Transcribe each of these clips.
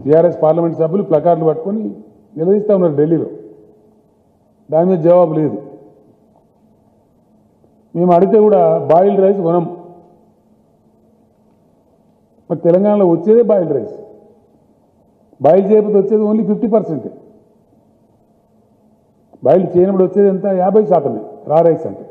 BRS parliament సభ్యులు ప్లకార్డులు పట్టుకొని నిలదీస్తూ ఉన్నారు ఢిల్లీలో దాని మీద జవాబు లేదు మేము అడిగితే కూడా బాయిల్డ్ రైస్ కొనం మరి తెలంగాణలో వచ్చేదే బాయిల్డ్ రైస్ బాయిల్ చేయకపోతే వచ్చేది ఓన్లీ ఫిఫ్టీ పర్సెంటే బాయిల్ చేయనప్పుడు వచ్చేది ఎంత యాభై శాతమే రా రైస్ అంటే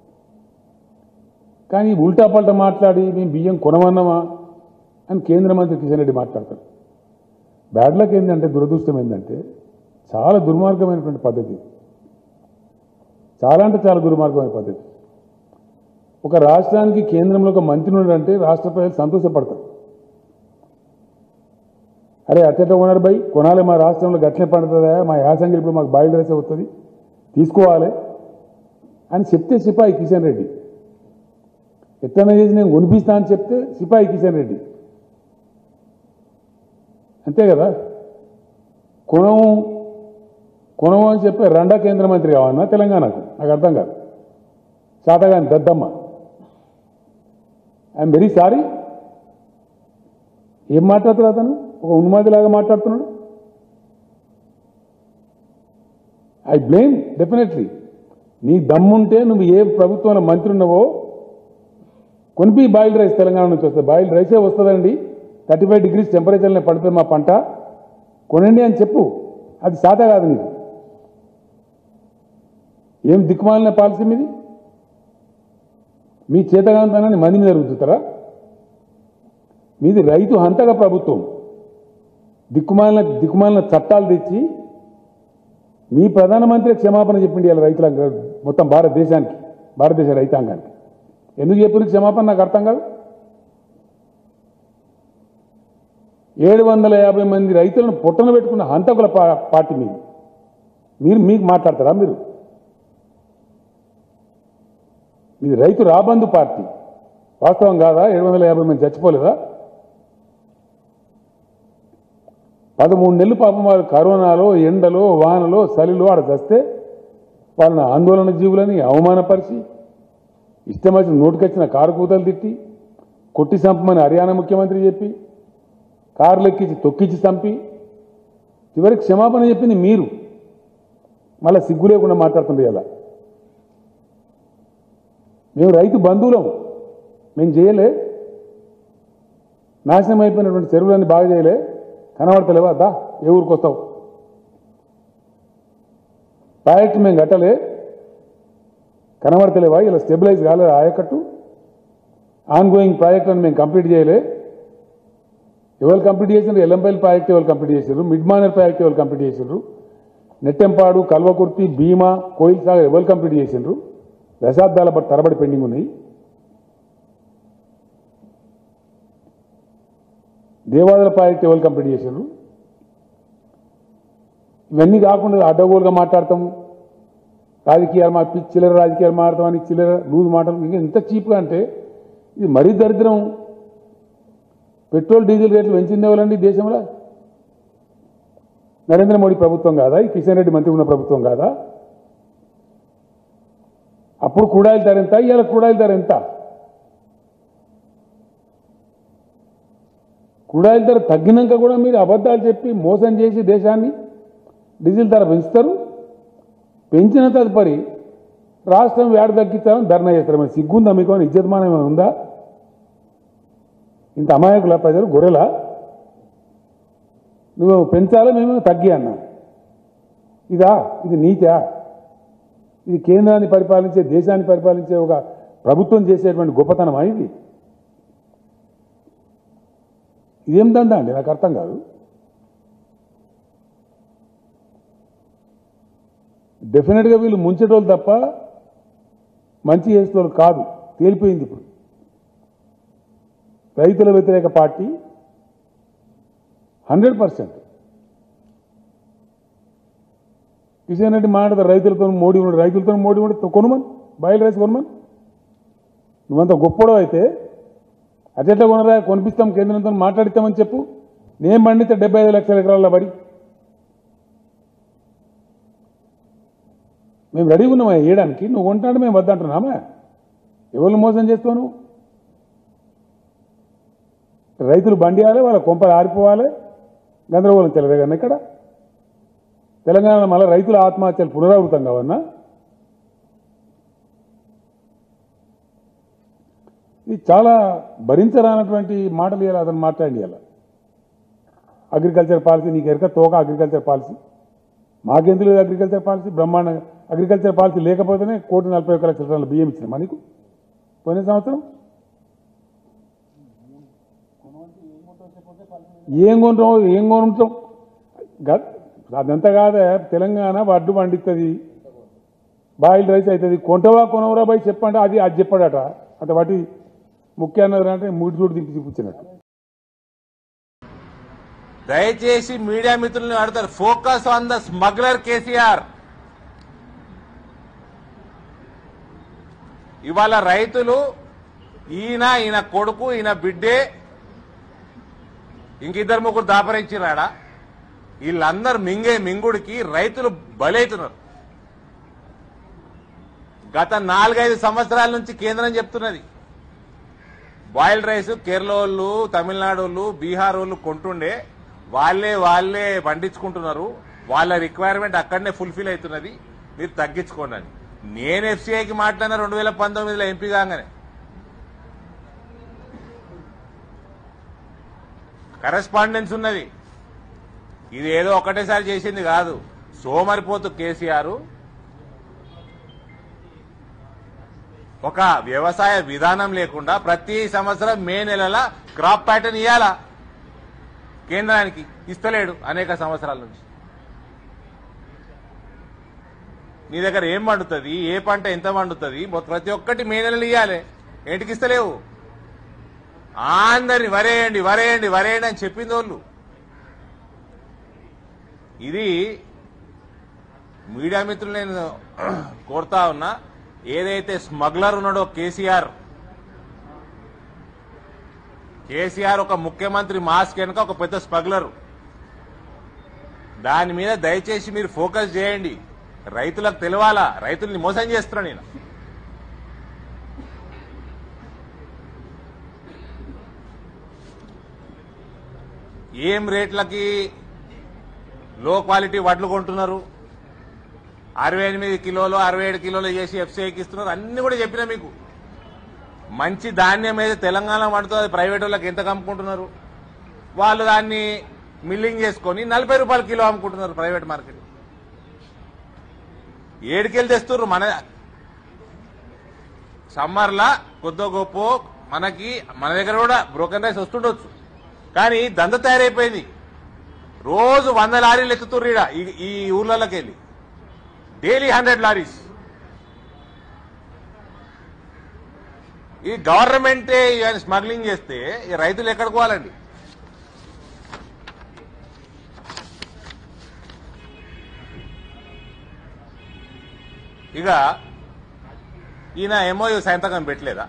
కానీ ఉల్టా పల్టా మాట్లాడి మేము బియ్యం కొనమన్నామా అని కేంద్ర మంత్రి కిషన్ రెడ్డి మాట్లాడతారు బ్యాడ్ లక్ ఏంటంటే దురదృష్టం ఏంటంటే చాలా దుర్మార్గమైనటువంటి పద్ధతి చాలా అంటే చాలా దుర్మార్గమైన పద్ధతి ఒక రాష్ట్రానికి కేంద్రంలో ఒక మంత్రి ఉన్నాడంటే రాష్ట్ర ప్రజలు సంతోషపడతారు అరే అత్యట కొనరు బై కొనాలి మా రాష్ట్రంలో గట్లే పడుతుందా మా యాసంగి ఇప్పుడు మాకు బాయిల్ రైస్ అవుతుంది తీసుకోవాలి అని చెప్తే సిపాయి కిషన్ రెడ్డి ఎట్లన్నా చేసి నేను కొనిపిస్తా అని చెప్తే సిపాయి కిషన్ రెడ్డి అంతే కదా కొనము కొనము అని చెప్పి రెండా కేంద్ర మంత్రి కావన్నా తెలంగాణకు నాకు అర్థం కాదు శాతగాని దద్దమ్మ ఐఎమ్ వెరీ సారీ ఏం మాట్లాడుతాడు అతను ఒక ఉన్మాదిలాగా మాట్లాడుతున్నాడు ఐ బ్లేమ్ డెఫినెట్లీ నీ దమ్ముంటే నువ్వు ఏ ప్రభుత్వంలో మంత్రి ఉన్నావో కొనిపి బాయిల్డ్ రైస్ తెలంగాణ నుంచి వస్తుంది బాయిల్డ్ రైసే వస్తుందండి థర్టీ ఫైవ్ డిగ్రీస్ టెంపరేచర్లో పడుతుంది మా పంట కొనండి అని చెప్పు అది సాత కాదు నీకు ఏం దిక్కుమాలిన పాలసీ మీది మీ చేతగాంతనాన్ని మంది మీద రుద్దుతారా మీది రైతు హంతక ప్రభుత్వం దిక్కుమాలిన దిక్కుమాలిన చట్టాలు తెచ్చి మీ ప్రధానమంత్రి క్షమాపణ చెప్పిండి ఇలా రైతుల మొత్తం భారతదేశానికి భారతదేశ రైతాంగానికి ఎందుకు చెప్పిన క్షమాపణ నాకు అర్థం కాదు ఏడు వందల యాభై మంది రైతులను పొట్టన పెట్టుకున్న హంతకుల పా- పార్టీ మీది మీరు మీకు మాట్లాడతారా మీరు ఇది రైతు రాబందు పార్టీ వాస్తవం కాదా ఏడు వందల యాభై మంది చచ్చిపోలేదా పదమూడు నెలలు పాపం వారు కరోనాలో ఎండలో వానలో చలిలో ఆడ చస్తే వాళ్ళని ఆందోళన జీవులని అవమానపరిచి ఇష్టం వచ్చిన నోటికొచ్చిన కారు కూతలు తిట్టి కొట్టి చంపమని హర్యానా ముఖ్యమంత్రి చెప్పి కారులు ఎక్కించి తొక్కించి చంపి చివరికి క్షమాపణ చెప్పింది మీరు మళ్ళీ సిగ్గు లేకుండా మాట్లాడుతుండే ఇలా మేము రైతు బంధువులం మేము చేయలే నాశనం అయిపోయినటువంటి చెరువులన్నీ బాగా చేయలే కనబడతలేవా దా ఏ ఊరికి వస్తావు ప్రాజెక్ట్ మేము కట్టలే కనబడతలేవా ఇలా స్టెబిలైజ్ కాలేదు ఆయకట్టు ఆన్ గోయింగ్ ప్రాజెక్టులను మేము కంప్లీట్ చేయలే ఎవరు కంప్లీట్ చేసినారు ఎల్లంపల్లి ప్రాజెక్ట్ ఎవరు కంప్లీట్ చేసారు మిడ్ మానర్ ప్రాజెక్ట్ ఎవరు కంప్లీట్ చేసారు నెట్టెంపాడు కల్వకుర్తి భీమా కోయిల్ సాగర్ ఎవరు కంప్లీట్ చేసిండ్రు దశాబ్దాల బట్టి తరబడి పెండింగ్ ఉన్నాయి దేవాదాయ ప్రాజెక్ట్ ఎవరు కంప్లీట్ చేశారు ఇవన్నీ కాకుండా అడ్డగోలుగా మాట్లాడతాము రాజకీయాలు మా పిచ్చి చిల్లర రాజకీయాలు మాట్లాడతామని చిల్లర లూజ్ మాటలు ఇంకా ఎంత చీప్గా అంటే ఇది మరీ దరిద్రం పెట్రోల్ డీజిల్ రేట్లు పెంచింది ఎవరండి ఈ దేశంలో నరేంద్ర మోడీ ప్రభుత్వం కాదా ఈ కిషన్ రెడ్డి మంత్రి ఉన్న ప్రభుత్వం కాదా అప్పుడు కూడాయిల ధర ఎంత ఇవాళ కూడాయిల ధర ఎంత కూడాయిల ధర తగ్గినాక కూడా మీరు అబద్ధాలు చెప్పి మోసం చేసి దేశాన్ని డీజిల్ ధర పెంచుతారు పెంచిన తదుపరి రాష్ట్రం వేడ తగ్గించాలని ధర్నా చేస్తారు మరి సిగ్గుందా మీకు ఏమైనా ఇజ్జతమానం ఏమైనా ఉందా ఇంత అమాయకుల ప్రజలు గొర్రెలా నువ్వు పెంచాలా మేము తగ్గి అన్నా ఇదా ఇది నీతా ఇది కేంద్రాన్ని పరిపాలించే దేశాన్ని పరిపాలించే ఒక ప్రభుత్వం చేసేటువంటి గొప్పతనమా ఇది ఇదేం దందా అండి నాకు అర్థం కాదు డెఫినెట్గా వీళ్ళు ముంచేటోళ్ళు తప్ప మంచి చేసేటోళ్ళు కాదు తేలిపోయింది ఇప్పుడు రైతుల వ్యతిరేక party hundred percent Kishan Reddy మాట్లాడతారు రైతులతో మోడీ ఉన్నాడు రైతులతో మోడీ ఉన్నాడు కొనుమని బాయిల్ రైస్ కొనమని నువ్వంత గొప్పడో అయితే అట్లా కొనరా కొనిపిస్తాం కేంద్రంతో మాట్లాడిస్తామని చెప్పు నేను పండితే డెబ్బై ఐదు లక్షల ఎకరాల వరి మేము రెడీగా ఉన్నామా వేయడానికి నువ్వు కొంటాడు మేము వద్దంటున్నామా ఎవరిని మోసం చేస్తావు నువ్వు రైతులు బండియాలి వాళ్ళ కొంపలు ఆరిపోవాలి గందరగోళం చెలరేగన్న ఇక్కడ తెలంగాణ మళ్ళీ రైతుల ఆత్మహత్యలు పునరావృతం కావన్నా ఇది చాలా భరించరానటువంటి మాటలు ఇవ్వాలి అతను మాట్లాడి ఇవ్వాలి అగ్రికల్చర్ పాలసీ నీకు ఎరక తోక అగ్రికల్చర్ పాలసీ మాకెందుకు లేదు అగ్రికల్చర్ పాలసీ బ్రహ్మాండ అగ్రికల్చర్ పాలసీ లేకపోతేనే కోటి నలభై ఒక్క లక్షల టన్నుల బియ్యం ఇచ్చినామా నీకు పోయిన సంవత్సరం ఏం కొంటాం ఏం కొంటాం గ- అదంతా కాదా తెలంగాణ వడ్డు పండిస్తుంది బాయిల్ రైస్ అవుతుంది కొంటవా కొనవరా బాయ్ చెప్పండి అది అది చెప్పాడట అంత వాటి ముఖ్యాన్ని అంటే మూడు చూడు దింపి చూపించినట్టు దయచేసి మీడియా మిత్రులను అడుగుతారు focus on the smuggler KCR ఇవాళ రైతులు ఈయన ఈయన కొడుకు ఈయన బిడ్డే ఇంకిద్దరు ముగ్గురు దాపరించిరాడా వీళ్ళందరూ మింగే మింగుడికి రైతులు బలైతున్నారు గత నాలుగైదు సంవత్సరాల నుంచి కేంద్రం చెప్తున్నది బాయిల్డ్ రైస్ కేరళ వాళ్ళు తమిళనాడు వాళ్ళు బీహార్ వాళ్ళు కొంటుండే వాళ్ళే వాళ్ళే పండించుకుంటున్నారు వాళ్ళ రిక్వైర్మెంట్ అక్కడనే ఫుల్ఫిల్ అవుతున్నది మీరు తగ్గించుకోండి అని నేను ఎఫ్సీఐకి మాట్లాడిన రెండు వేల పంతొమ్మిదిలో ఎంపీ కాగానే కరెస్పాండెన్స్ ఉన్నది ఇది ఏదో ఒకటేసారి చేసింది కాదు సోమరిపోతు కేసీఆర్ ఒక వ్యవసాయ విధానం లేకుండా ప్రతి సంవత్సరం మే నెలల క్రాప్ ప్యాటర్న్ ఇవ్వాలా కేంద్రానికి ఇస్తలేడు అనేక సంవత్సరాల నుంచి నీ దగ్గర ఏం పండుతుంది ఏ పంట ఎంత పండుతుంది మొత్తం ప్రతి ఒక్కటి మే నెలలు ఇవ్వాలి ఏంటికి ఇస్తలేవు అందరిని వరేయండి వరేయండి వరేయండి అని చెప్పింది వాళ్ళు ఇది మీడియా మిత్రులు నేను కోరుతా ఉన్నా ఏదైతే స్మగ్లర్ ఉన్నాడో కేసీఆర్ కేసీఆర్ ఒక ముఖ్యమంత్రి మాస్క్ వెనుక ఒక పెద్ద స్మగ్లర్ దాని మీద దయచేసి మీరు ఫోకస్ చేయండి రైతులకు తెలవాలా రైతుల్ని మోసం చేస్తున్నా నేను ఏం రేట్లకి లో క్వాలిటీ వడ్లు కొంటున్నారు అరవై ఎనిమిది కిలోలు అరవై ఏడు కిలోలు చేసి ఎఫ్సీఐకి ఇస్తున్నారు అన్ని కూడా చెప్పినా మీకు మంచి ధాన్యం ఏదో తెలంగాణ పండుతుంది అది ప్రైవేట్ వాళ్ళకి ఎంత అమ్ముకుంటున్నారు వాళ్ళు దాన్ని మిల్లింగ్ చేసుకొని నలభై రూపాయల కిలో అమ్ముకుంటున్నారు ప్రైవేట్ మార్కెట్ ఏడుకెళ్ళి తెస్తున్నారు మన సమ్మర్లా కొద్దో గొప్ప మనకి మన దగ్గర కూడా బ్రోకెన్ రైస్ వస్తుండొచ్చు కానీ దంద తయారైపోయింది రోజు వంద లారీలు ఎక్కుతుర్రు ఈడ ఈ- ఈ ఊర్లలోకి వెళ్ళి డైలీ హండ్రెడ్ లారీస్ ఈ గవర్నమెంటే ఇవన్నీ స్మగ్లింగ్ చేస్తే ఈ రైతులు ఎక్కడికి పోవాలండి ఇక ఈయన ఎంఓయూ సంతకం పెట్టలేదా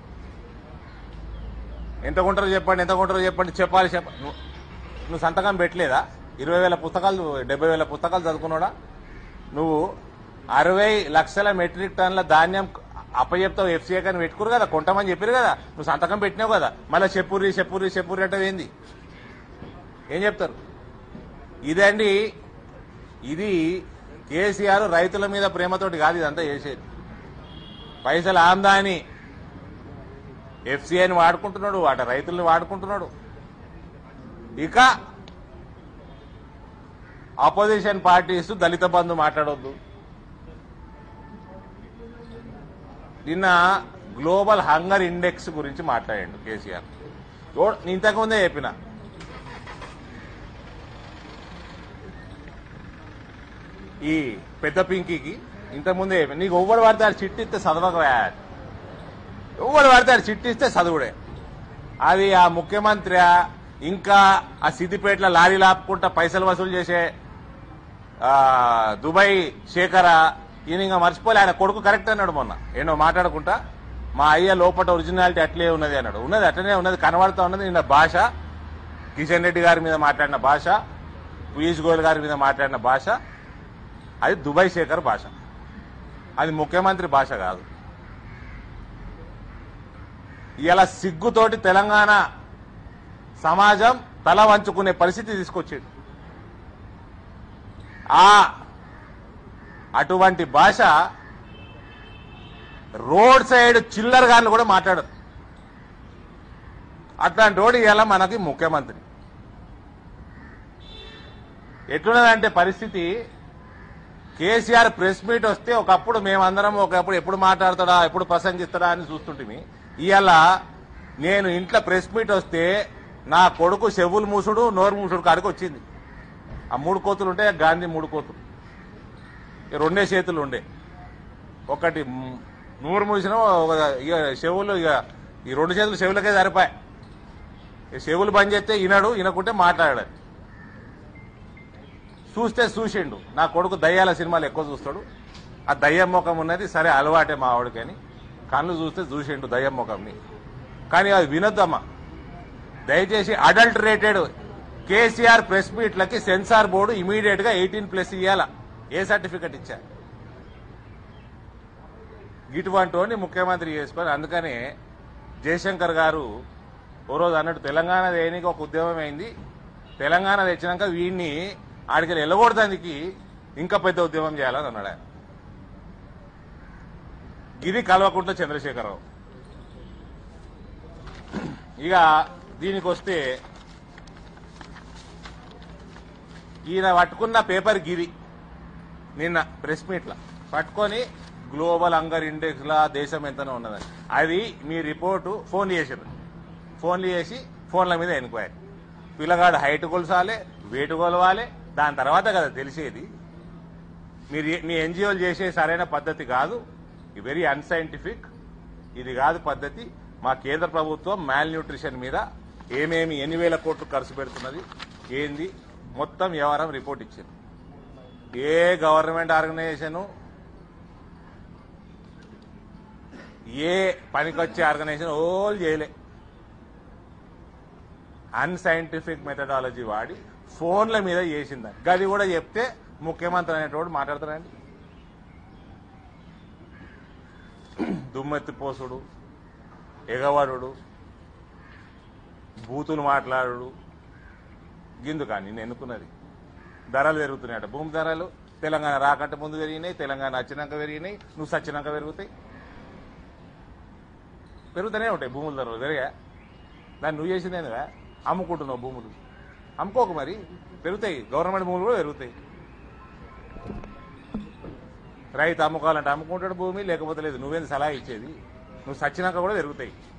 ఎంత కొంటారో చెప్పండి ఎంత కొంటారో చెప్పండి చెప్పాలి చెప్ప నువ్వు- నువ్వు సంతకం పెట్టలేదా ఇరవై వేల పుస్తకాలు డెబ్బై వేల పుస్తకాలు చదువుకున్నాడా నువ్వు అరవై లక్షల మెట్రిక్ టన్నుల ధాన్యం అప్పచెప్తావు ఎఫ్సీఏ కానీ పెట్టుకురు కదా కొంటామని చెప్పారు కదా నువ్వు సంతకం పెట్టినావు కదా మళ్ళీ చెప్పుర్రి చెప్పుర్రి చెప్పుర్రి అంటే ఏంది ఏం చెప్తారు ఇదండి ఇది కేసీఆర్ రైతుల మీద ప్రేమతోటి కాదు ఇదంతా చేసేది పైసలు ఆమ్దాని ఎఫ్సీఐని వాడుకుంటున్నాడు వాట రైతుల్ని వాడుకుంటున్నాడు ఇక అపోజిషన్ పార్టీస్ దళిత బంధు మాట్లాడొద్దు నిన్న గ్లోబల్ హంగర్ ఇండెక్స్ గురించి మాట్లాడాడు కేసీఆర్ ఓ- నేను ఇంతకుముందే చెప్పిన ఈ పెద్ద పింకీకి ఇంతకుముందే చెప్పిన నీకు ఎవ్వడు పడితే ఆడు చిట్టి ఇస్తే చదవక ఎవడు పడితే ఆడు చిట్టి ఇస్తే చదువుడే అది ఆ ముఖ్యమంత్రి ఇంకా ఆ సిద్దిపేటలో లారీలు ఆపుకుంటా పైసలు వసూలు చేసే ఆ, దుబాయ్ శేఖర ఈయన ఇంకా మర్చిపోలే ఆయన కొడుకు కరెక్ట్ అన్నాడు మొన్న ఏమో మాట్లాడుకుంటా మా అయ్య లోపల ఒరిజినాలిటీ అట్లే ఉన్నది అన్నాడు ఉన్నది అట్లనే ఉన్నది కనబడుతూ ఉన్నది నిన్న భాష కిషన్ రెడ్డి గారి మీద మాట్లాడిన భాష పీయూష్ గోయల్ గారి మీద మాట్లాడిన భాష అది దుబాయ్ శేఖర్ భాష అది ముఖ్యమంత్రి భాష కాదు ఇలా సిగ్గుతోటి తెలంగాణ సమాజం తల వంచుకునే పరిస్థితి తీసుకొచ్చాడు ఆ అటువంటి భాష రోడ్ సైడ్ చిల్లర గాన్లు కూడా మాట్లాడరు అట్లాంటి రోడ్ ఇవాళ మనకి ముఖ్యమంత్రి ఎట్లున్నదంటే పరిస్థితి కేసీఆర్ ప్రెస్ మీట్ వస్తే ఒకప్పుడు మేమందరం ఒకప్పుడు ఎప్పుడు మాట్లాడతాడా ఎప్పుడు ప్రసంగిస్తాడా అని చూస్తుంటిమి ఇవాళ నేను ఇంట్లో ప్రెస్ మీట్ వస్తే నా కొడుకు చెవులు మూసుడు నోరు మూసుడు కాడికి వచ్చింది ఆ మూడు కోతులు ఉంటే గాంధీ మూడు కోతులు ఈ రెండే చేతులు ఉండే ఒకటి మ్, నూరు మూసిన ఇక చెవులు ఇక ఈ రెండు చేతులు చెవులకే సరిపాయి ఈ చెవులు బంద్ చేస్తే వినడు వినకుంటే మాట్లాడాడు చూస్తే చూసిండు నా కొడుకు దయ్యాల సినిమాలు ఎక్కువ చూస్తాడు ఆ దయ్యం ముఖం ఉన్నది సరే అలవాటే మా ఆవిడకి అని కళ్ళు చూస్తే చూసిండు దయ్యం ముఖంని కానీ అది వినొద్దమ్మా దయచేసి అడల్టరేటెడ్ కేసీఆర్ ప్రెస్ మీట్లకి సెన్సార్ బోర్డు ఇమీడియట్ గా ఎయిటీన్ ప్లస్ ఇవ్వాల ఏ సర్టిఫికెట్ ఇచ్చా ఇటువంటి వాడిని ముఖ్యమంత్రి చేసుకొని అందుకనే జయశంకర్ గారు ఓ రోజు అన్నట్టు తెలంగాణ దేనికి ఒక ఉద్యమం అయింది తెలంగాణ తెచ్చినాక వీడిని ఆడికి వెళ్ళకూడదానికి ఇంకా పెద్ద ఉద్యమం చేయాలని అన్నాడు ఆయన ఇది కల్వకుంట్ల చంద్రశేఖరరావు ఇక దీనికి వస్తే ఈయన పట్టుకున్న పేపర్ గిరి నిన్న ప్రెస్ మీట్ లా పట్టుకొని గ్లోబల్ హంగర్ ఇండెక్స్ లా దేశం ఎంతనో ఉన్నదని అది మీ రిపోర్టు ఫోన్ చేసారు ఫోన్లు చేసి ఫోన్ల మీద ఎన్క్వైరీ పిల్లగాడు హైట్ కొలసాలే వెయిట్ కొలవాలి దాని తర్వాత కదా తెలిసేది మీరు ఏ- మీ ఎన్జిఓలు చేసే సరైన పద్ధతి కాదు వెరీ అన్సైంటిఫిక్ ఇది కాదు పద్ధతి మా కేంద్ర ప్రభుత్వం మాల్ న్యూట్రిషన్ మీద ఏమేమి ఎన్ని వేల కోట్లు ఖర్చు పెడుతున్నది ఏంది మొత్తం వ్యవహారం రిపోర్ట్ ఇచ్చింది ఏ గవర్నమెంట్ ఆర్గనైజేషన్ ఏ పనికొచ్చే ఆర్గనైజేషన్ ఓల్ చేయలే అన్సైంటిఫిక్ మెథడాలజీ వాడి ఫోన్ల మీద చేసిందని గది కూడా చెప్తే ముఖ్యమంత్రి అనేటోడు మాట్లాడతారండి దుమ్మెత్తి పోసుడు ఎగవడుడు బూతులు మాట్లాడు గిందు కానీ నేను ఎన్నుకున్నది ధరలు పెరుగుతున్నాయట భూమి ధరలు తెలంగాణ రాకంటే ముందు పెరిగినాయి తెలంగాణ వచ్చినాక పెరిగినాయి నువ్వు సచ్చినాక పెరుగుతాయి పెరుగుతూనే ఉంటాయి భూముల ధరలు పెరిగా దాన్ని నువ్వు చేసిందేనుగా అమ్ముకుంటున్నావు భూములు అమ్ముకోకు మరి పెరుగుతాయి గవర్నమెంట్ భూములు కూడా పెరుగుతాయి రైతు అమ్ముకోవాలంటే అమ్ముకుంటాడు భూమి లేకపోతే లేదు నువ్వేంది సలహా ఇచ్చేది నువ్వు సచ్చినాక కూడా పెరుగుతాయి